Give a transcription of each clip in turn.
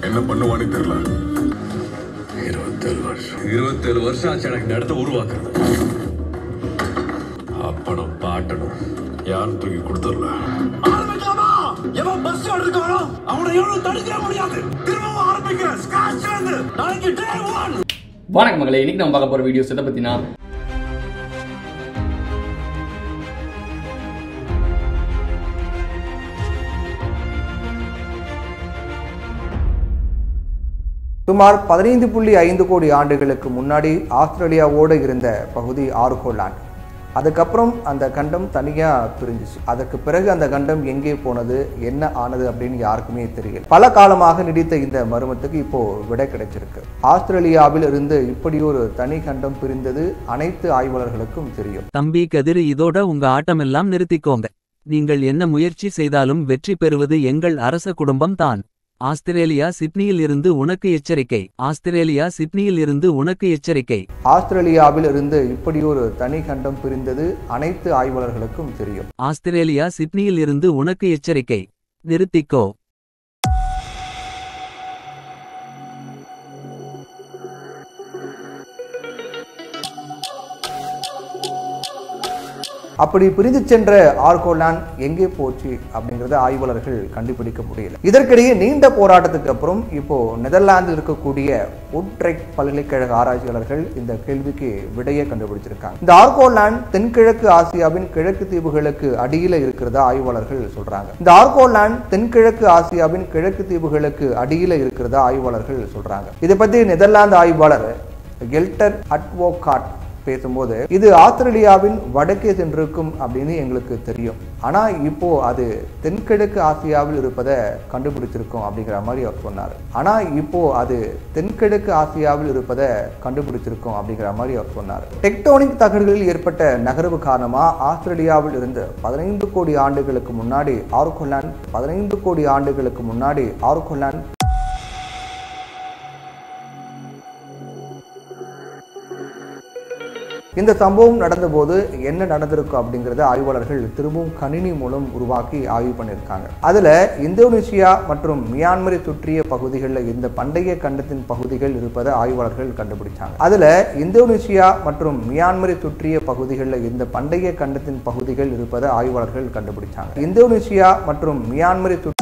என்ன பண்ணுவானே தெரியல இருபத்தேழு வருஷம் இருபத்தேழு வருஷம் ஆச்சு எனக்கு இந்த இடத்த உருவாக்குறது அப்பனும் பாட்டனும் யாரும் தூக்கி கொடுத்துடல ஆரம்பிக்கலாமா எவன் பஸ் எடுக்கானோ அவனை எவ்வளவு தடுக்க முடியாது திரும்பவும் ஆரம்பிக்கிறேன் ஸ்கிராட்ச்ல இருந்து நாளைக்கு டே ஒன் வணக்கம் மகளே இன்னைக்கு நம்ம பார்க்க போற வீடியோஸ் எதை பத்தினா சுமார் பதினைந்து புள்ளி ஐந்து கோடி ஆண்டுகளுக்கு முன்னாடி ஆஸ்திரேலியாவோடு இருந்த பகுதி ஆர்கோலாண்ட் அதுக்கப்புறம் அந்த கண்டம் தனியாக பிரிஞ்சிச்சு அதற்கு பிறகு அந்த கண்டம் எங்கே போனது என்ன ஆனது அப்படின்னு யாருக்குமே தெரியல பல காலமாக நீடித்த இந்த மர்மத்துக்கு இப்போ விடை கிடைச்சிருக்கு ஆஸ்திரேலியாவில் இருந்து இப்படி ஒரு தனி கண்டம் பிரிந்தது அனைத்து ஆய்வாளர்களுக்கும் தெரியும் தம்பி கதிர் இதோட உங்க ஆட்டமெல்லாம் நிறுத்திக்கோங்க நீங்கள் என்ன முயற்சி செய்தாலும் வெற்றி பெறுவது எங்கள் அரச குடும்பம் தான் ஆஸ்திரேலியா சிட்னியில் இருந்து உனக்கு எச்சரிக்கை ஆஸ்திரேலியா சிட்னியில் இருந்து உனக்கு எச்சரிக்கை ஆஸ்திரேலியாவில் இருந்து இப்படி ஒரு தனி கண்டம் பிரிந்தது அனைத்து ஆய்வாளர்களுக்கும் தெரியும் ஆஸ்திரேலியா சிட்னியில் இருந்து உனக்கு எச்சரிக்கை நிறுத்திக்கோ அப்படி பிரிந்து சென்ற ஆர்கோலாண்ட் எங்கே போச்சு அப்படிங்கறத ஆய்வாளர்கள் கண்டுபிடிக்க முடியல இதற்கிடையே நீண்ட போராட்டத்துக்கு அப்புறம் இப்போ நெதர்லாந்தில் இருக்கக்கூடிய உட்ரெக் பல்கலைக்கழக ஆராய்ச்சியாளர்கள் இந்த கேள்விக்கு விடையை கண்டுபிடிச்சிருக்காங்க இந்த ஆர்கோலாண்ட் தென்கிழக்கு ஆசியாவின் கிழக்கு தீவுகளுக்கு அடியில இருக்கிறதா ஆய்வாளர்கள் சொல்றாங்க இந்த ஆர்கோலாண்ட் தென்கிழக்கு ஆசியாவின் கிழக்கு தீவுகளுக்கு அடியில இருக்கிறதா ஆய்வாளர்கள் சொல்றாங்க இதை பத்தி நெதர்லாந்து ஆய்வாளர் எல்டர் அட்வோகாட் பேசும்போது இது ஆஸ்திரேலியாவின் வடக்கே சென்றிருக்கும் அப்படின்னு எங்களுக்கு தெரியும் ஆனா இப்போ அது தென்கிழக்கு ஆசியாவில் இருப்பதை கண்டுபிடிச்சிருக்கோம் அப்படிங்கிற மாதிரி அவர் சொன்னார் ஆனா இப்போ அது தென்கிழக்கு ஆசியாவில் இருப்பதை கண்டுபிடிச்சிருக்கோம் அப்படிங்கிற மாதிரி அவர் சொன்னார் டெக்டோனிக் தகடுகளில் ஏற்பட்ட நகர்வு காரணமா ஆஸ்திரேலியாவில் இருந்து பதினைந்து கோடி ஆண்டுகளுக்கு முன்னாடி ஆர்கோலாண்ட் பதினைந்து கோடி ஆண்டுகளுக்கு முன்னாடி ஆர்கோலாண்ட் இந்த சம்பவம் நடந்தபோது என்ன நடந்திருக்கும் அப்படிங்கறத ஆய்வாளர்கள் திரும்பவும் கணினி மூலம் உருவாக்கி ஆய்வு பண்ணியிருக்காங்க அதுல இந்தோனேசியா மற்றும் மியான்மரை சுற்றிய பகுதிகளில் இந்த பண்டைய கண்டத்தின் பகுதிகள் இருப்பதை ஆய்வாளர்கள் கண்டுபிடிச்சாங்க அதுல இந்தோனேசியா மற்றும் மியான்மரை சுற்றிய பகுதிகளில் இந்த பண்டைய கண்டத்தின் பகுதிகள் இருப்பதை ஆய்வாளர்கள் கண்டுபிடிச்சாங்க இந்தோனேசியா மற்றும் மியான்மரை சுற்றி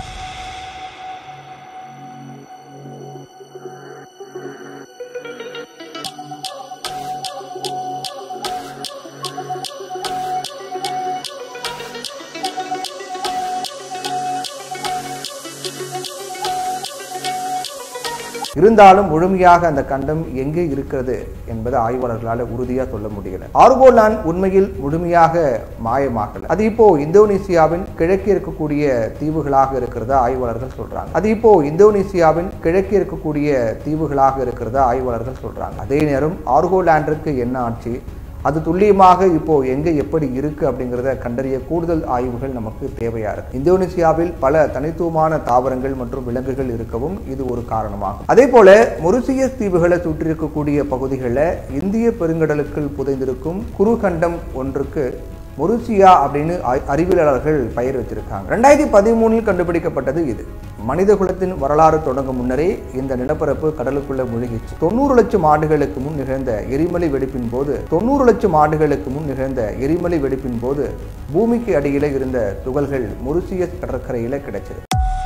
இருந்தாலும் முழுமையாக அந்த கண்டம் எங்கே இருக்கிறது என்பதை ஆய்வாளர்களால் உறுதியாக சொல்ல முடியல ஆர்கோலான் உண்மையில் முழுமையாக மாயமாகல அது இப்போ இந்தோனேசியாவின் கிழக்கே இருக்கக்கூடிய தீவுகளாக இருக்கிறதா ஆய்வாளர்கள் சொல்றாங்க அது இப்போ இந்தோனேசியாவின் கிழக்கே இருக்கக்கூடிய தீவுகளாக இருக்கிறதா ஆய்வாளர்கள் சொல்றாங்க அதே நேரம் ஆர்கோலாண்டிற்கு என்ன ஆட்சி அது துல்லியமாக இப்போ எங்க எப்படி இருக்கு அப்படிங்கிறத கண்டறிய கூடுதல் ஆய்வுகள் நமக்கு தேவையா இருக்கு இந்தோனேசியாவில் பல தனித்துவமான தாவரங்கள் மற்றும் விலங்குகள் இருக்கவும் இது ஒரு காரணமாகும் அதே போல மொரிசியஸ் தீவுகளை சுற்றியிருக்கக்கூடிய பகுதிகளில் இந்திய பெருங்கடலுக்குள் புதைந்திருக்கும் குறுகண்டம் ஒன்றுக்கு மொரிசியா அப்படின்னு ஆய்- அறிவியலாளர்கள் பெயர் வச்சிருக்காங்க ரெண்டாயிரத்தி பதிமூணில் கண்டுபிடிக்கப்பட்டது இது மனித குலத்தின் வரலாறு தொடங்கும் முன்னரே இந்த நிலப்பரப்பு கடலுக்குள்ள முழுகிச்சு தொண்ணூறு லட்சம் ஆண்டுகளுக்கு முன் நிகழ்ந்த எரிமலை வெடிப்பின் போது தொண்ணூறு லட்சம் ஆண்டுகளுக்கு முன் நிகழ்ந்த எரிமலை வெடிப்பின் போது பூமிக்கு அடியில இருந்த துகள்கள் மொரிசியஸ் கடற்கரையில கிடைச்சது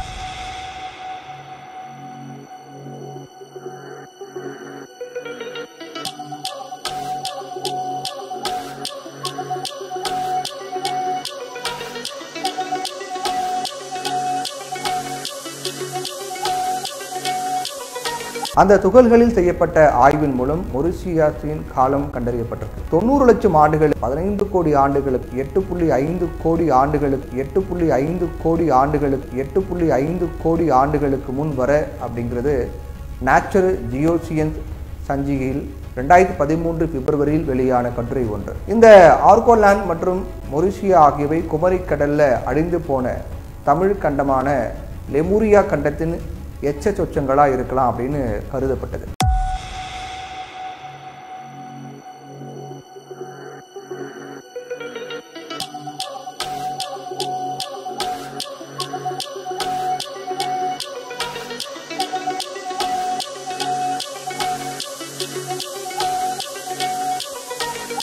அந்த துகள்களில் செய்யப்பட்ட ஆய்வின் மூலம் மொரிசியாஸின் காலம் கண்டறியப்பட்டிருக்கு தொண்ணூறு லட்சம் ஆண்டுகள் பதினைந்து கோடி ஆண்டுகளுக்கு எட்டு புள்ளி ஐந்து கோடி ஆண்டுகளுக்கு எட்டு புள்ளி ஐந்து கோடி ஆண்டுகளுக்கு எட்டு புள்ளி ஐந்து கோடி ஆண்டுகளுக்கு முன் வர அப்படிங்கிறது நேச்சுரல் ஜியோசியன்ஸ் சஞ்சிகையில் ரெண்டாயிரத்தி பதிமூன்று பிப்ரவரியில் வெளியான கட்டுரை ஒன்று இந்த ஆர்கோலாண்ட் மற்றும் மொரிசியா ஆகியவை குமரிக் கடல்ல அழிந்து போன தமிழ் கண்டமான லெமூரியா கண்டத்தின் எச்ச சொச்சங்களா இருக்கலாம் அப்படின்னு கருதப்பட்டது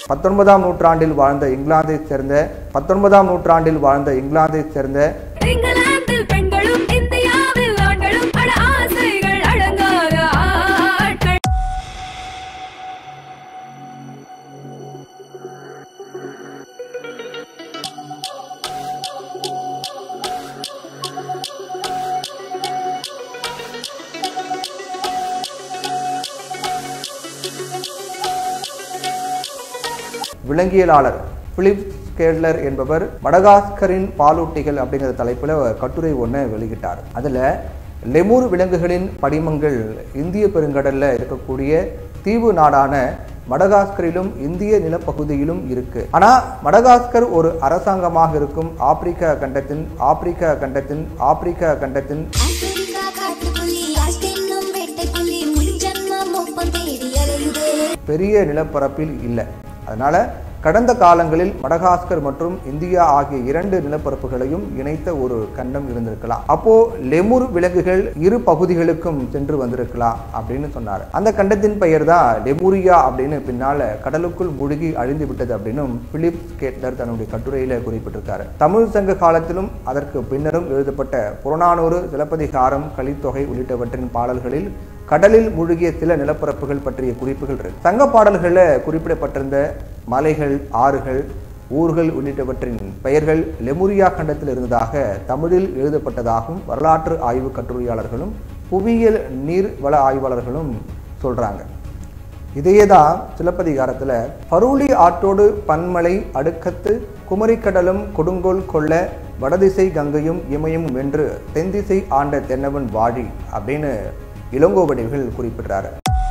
பத்தொன்பதாம் நூற்றாண்டில் வாழ்ந்த இங்கிலாந்தைச் சேர்ந்த பத்தொன்பதாம் நூற்றாண்டில் வாழ்ந்த இங்கிலாந்தைச் சேர்ந்த இங்கிலாந்தில் பெண்களும் இந்தியாவில் ஆண்களும் பல ஆசைகள் அடங்காத ஆட்கள் விலங்கியலாளர் பிலிப் ஸ்கேட்லர் என்பவர் மடகாஸ்கரின் பாலூட்டிகள் அப்படிங்கிற தலைப்பில் கட்டுரை ஒன்று வெளியிட்டார் அதில் லெமூர் விலங்குகளின் படிமங்கள் இந்திய பெருங்கடல்ல இருக்கக்கூடிய தீவு நாடான மடகாஸ்கரிலும் இந்திய நிலப்பகுதியிலும் இருக்கு ஆனா மடகாஸ்கர் ஒரு அரசாங்கமாக இருக்கும் ஆப்பிரிக்கா கண்டத்தின் ஆப்பிரிக்கா கண்டத்தின் ஆப்பிரிக்கா கண்டத்தின் ஆப்பிரிக்கா காட்டுப்புலி ஆஸ்தின்னும் வேட்டைப்புலி முன்ஜன்மம் ஒப்பம் தேடி அலையுதே பெரிய நிலப்பரப்பில் இல்லை அதனால கடந்த காலங்களில் மடகாஸ்கர் மற்றும் இந்தியா ஆகிய இரண்டு நிலப்பரப்புகளையும் இணைத்த ஒரு கண்டம் இருந்திருக்கலாம் அப்போ லெமுர் விலங்குகள் இரு பகுதிகளுக்கும் சென்று வந்திருக்கலாம் அப்படின்னு சொன்னார் அந்த கண்டத்தின் பெயர் தான் லெமுரியா அப்படின்னு பின்னால கடலுக்குள் முழுகி அழிந்து விட்டது அப்படின்னும் பிலிப் கேட்லர் தன்னுடைய கட்டுரையில குறிப்பிட்டிருக்காரு தமிழ் சங்க காலத்திலும் அதற்கு பின்னரும் எழுதப்பட்ட புறநானூறு சிலப்பதிகாரம் கலித்தொகை உள்ளிட்டவற்றின் பாடல்களில் கடலில் மூழ்கிய சில நிலப்பரப்புகள் பற்றிய குறிப்புகள் இருக்கு சங்க பாடல்களில் குறிப்பிடப்பட்டிருந்த மலைகள் ஆறுகள் ஊர்கள் உள்ளிட்டவற்றின் பெயர்கள் லெமுரியா கண்டத்தில் இருந்ததாக தமிழில் எழுதப்பட்டதாகவும் வரலாற்று ஆய்வு கட்டுரையாளர்களும் புவியியல் நீர் வள ஆய்வாளர்களும் சொல்றாங்க இதையே தான் சிலப்பதிகாரத்தில் பருளி ஆற்றோடு பன்மலை அடுக்கத்து குமரிக்கடலும் கொடுங்கோல் கொள்ள வடதிசை கங்கையும் இமயம் வென்று தென்திசை ஆண்ட தென்னவன் வாழி அப்படின்னு இளங்கோவடிகள் குறிப்பிடுறாரு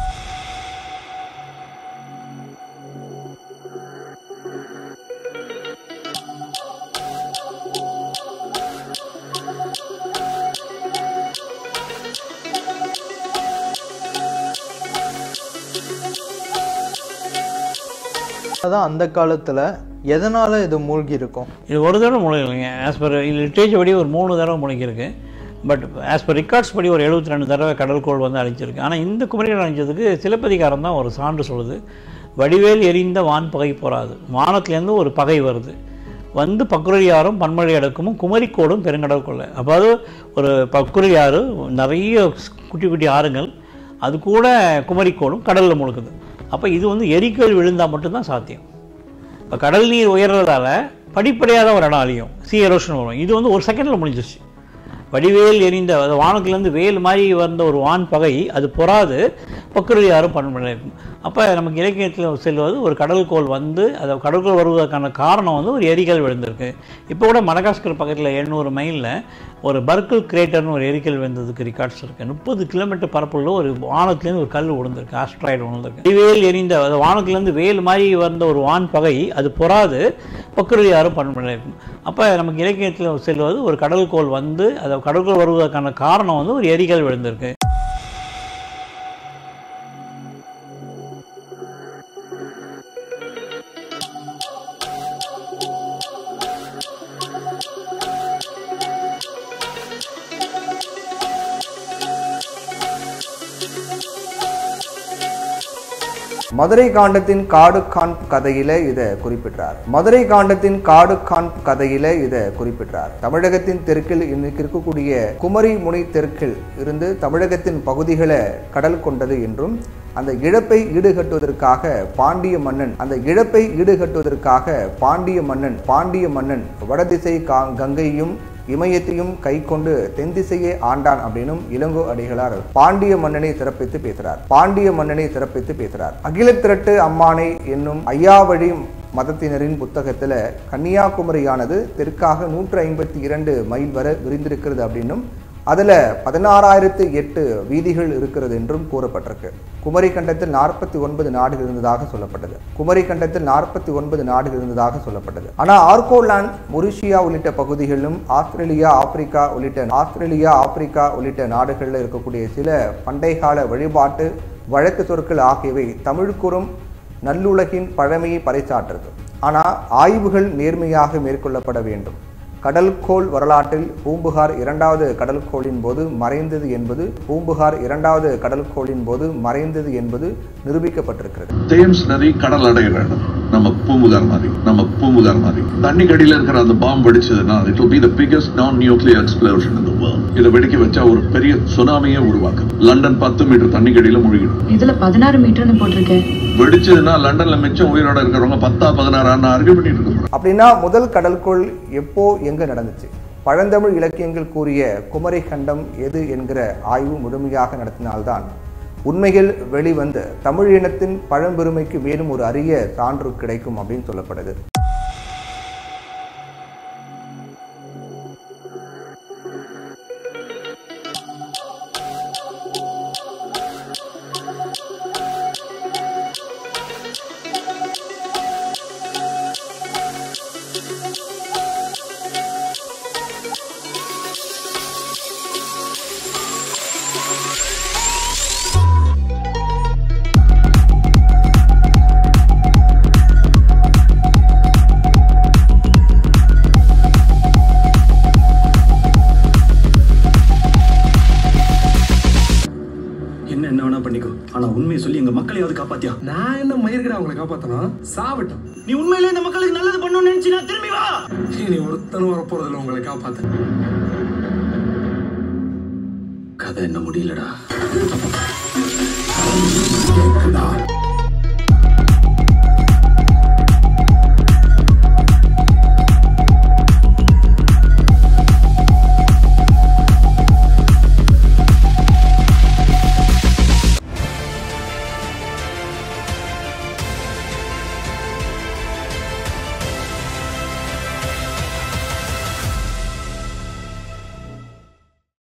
அதான் அந்த காலத்தில் எதனால் இது மூழ்கி இருக்கும் இது ஒரு தடவை முளைக்கலைங்க ஆஸ் பர் லிட்ரேச்சர் படி ஒரு மூணு தடவை முளைக்கிருக்கு பட் ஆஸ் பர் ரெக்கார்ட்ஸ் படி ஒரு எழுபத்தி ரெண்டு தடவை கடற்கோள் வந்து அழிச்சிருக்கு ஆனால் இந்த குமரிகள் அழிஞ்சதுக்கு சிலப்பதிகாரம் தான் ஒரு சான்று சொல்லுது வடிவேல் எரிந்த வான் பகை போராது வானத்துலேருந்து ஒரு பகை வருது வந்து பக்குரையாரும் பன்மழை அடக்கமும் குமரிக்கோடும் பெருங்கடல் கொள்ள அதாவது ஒரு பக்குரையாறு நிறைய குட்டி குட்டி ஆறுங்கள் அது கூட குமரிக்கோடும் கடலில் முழுக்குது அப்போ இது வந்து எரிக்கல் விழுந்தால் மட்டும்தான் சாத்தியம் இப்போ கடல் நீர் உயர்றதால படிப்படியாக தான் ஒரு இடம் அழியும் சி எரோஷன் வரும் இது வந்து ஒரு செகண்டில் முடிஞ்சிருச்சு வடிவேல் எரிந்த அது வானத்துலேருந்து வேல் மாதிரி வந்த ஒரு வான் பகை அது பொறாது பக்குறது யாரும் பண்ண இருக்கும் அப்போ நமக்கு இலக்கியத்தில் செல்வது ஒரு கடல்கோள் வந்து அதை கடற்கோள் வருவதற்கான காரணம் வந்து ஒரு எரிகல் விழுந்திருக்கு இப்போ கூட மடகாஸ்கர் பக்கத்தில் எழுநூறு மைலில் ஒரு பர்க்கிள் கிரேட்டர்னு ஒரு எரிக்கல் விழுந்ததுக்கு ரெக்கார்ட்ஸ் இருக்குது முப்பது கிலோமீட்டர் பரப்புள்ள ஒரு வானத்துலேருந்து ஒரு கல் விழுந்திருக்கு ஆஸ்ட்ராய்டு விழுந்திருக்கு வடிவேல் எரிந்த அது வானத்துலேருந்து வேல் மாதிரி வந்த ஒரு வான் பகை அது பொறாது பக்குறது யாரும் பண்ண இருக்கும் அப்போ நமக்கு இலக்கியத்தில் செல்வது ஒரு கடல்கோள் வந்து அதை கடற்கோள் வருவதற்கான காரணம் வந்து ஒரு எரிகல் விழுந்திருக்கு மதுரை காண்டத்தின் காடு காண்ப் கதையில இதை குறிப்பிட்டார் மதுரை காண்டத்தின் காடு காண்ப் கதையில இதை குறிப்பிட்டார் தமிழகத்தின் தெற்கில் இன்னைக்கு இருக்கக்கூடிய குமரி முனை தெற்கில் இருந்து தமிழகத்தின் பகுதிகளை கடல் கொண்டது என்றும் அந்த இழப்பை ஈடுகட்டுவதற்காக பாண்டிய மன்னன் அந்த இழப்பை ஈடுகட்டுவதற்காக பாண்டிய மன்னன் பாண்டிய மன்னன் வடதிசை கா- கங்கையும் இமயத்தையும் கை கொண்டு தென் திசையே ஆண்டான் அப்படின்னும் இளங்கோ அடிகளார் பாண்டிய மன்னனை சிறப்பித்து பேசுறார் பாண்டிய மன்னனை சிறப்பித்து பேசுறார் அகில திரட்டு அம்மானை என்னும் ஐயாவழி மதத்தினரின் புத்தகத்துல கன்னியாகுமரியானது தெற்காக நூற்று ஐம்பத்தி இரண்டு மைல் வரை விரிந்திருக்கிறது அப்படின்னும் அதுல பதினாறாயிரத்து எட்டு வீதிகள் இருக்கிறது என்றும் கூறப்பட்டிருக்கு குமரி கண்டத்தில் நாற்பத்தி ஒன்பது நாடுகள் இருந்ததாக சொல்லப்பட்டது குமரி கண்டத்தில் நாற்பத்தி ஒன்பது நாடுகள் இருந்ததாக சொல்லப்பட்டது ஆனா ஆர்கோலாந்து மொரிஷியா உள்ளிட்ட பகுதிகளிலும் ஆஸ்திரேலியா ஆப்பிரிக்கா உள்ளிட்ட ஆஸ்திரேலியா ஆப்பிரிக்கா உள்ளிட்ட நாடுகளில் இருக்கக்கூடிய சில பண்டைக்கால வழிபாட்டு வழக்கு சொற்கள் ஆகியவை தமிழ் கூறும் நல்லுலகின் பழமையை பறைசாற்றுது ஆனால் ஆய்வுகள் நேர்மையாக மேற்கொள்ளப்பட வேண்டும் கடல்கோள் வரலாற்றில் பூம்புகார் இரண்டாவது கடல்கோளின் போது மறைந்தது என்பது பூம்புகார் இரண்டாவது கடல்கோளின் போது மறைந்தது என்பது நிரூபிக்கப்பட்டிருக்கிறது தேம்ஸ் நதி கடல் அடைகிற இடம் நம்ம பூமுகார் மாதிரி நம்ம பூமுகார் மாதிரி தண்ணி கடியில இருக்கிற அந்த பாம்பு வெடிச்சதுன்னா it will be the biggest non nuclear explosion in the world இதை வெடிக்க வச்சா ஒரு பெரிய சுனாமியே உருவாக்கும் லண்டன் பத்து மீட்டர் தண்ணி கடியில முழுகிடும் இதுல பதினாறு மீட்டர்னு போட்டிருக்கேன் வெடிச்சதுன்னா லண்டன்ல மிச்சம் உயிரோட இருக்கிறவங்க பத்தா பதினாறான்னு ஆர்கியூ பண்ணிட்டு இருக்க அப்படின்னா முதல் கடல்கோள் எப்போ எங்க நடந்துச்சு பழந்தமிழ் இலக்கியங்கள் கூறிய குமரி கண்டம் எது என்கிற ஆய்வு முழுமையாக நடத்தினால்தான் உண்மைகள் வெளிவந்து தமிழ் இனத்தின் பழம்பெருமைக்கு மேலும் ஒரு அரிய சான்று கிடைக்கும் அப்படின்னு சொல்லப்படுது என்ன என்ன வேணா பண்ணிக்கோ ஆனா உண்மையை சொல்லி எங்க மக்களையாவது காப்பாத்தியா நான் என்ன மயிர்கிற அவங்களை காப்பாத்தணும் சாவட்டும் நீ உண்மையிலே இந்த மக்களுக்கு நல்லது பண்ணணும்னு நினைச்சினா திரும்பி வா நீ ஒருத்தனும் வரப்போறதில்ல உங்களை காப்பாத்த கதை என்ன முடியலடா கேக்குதா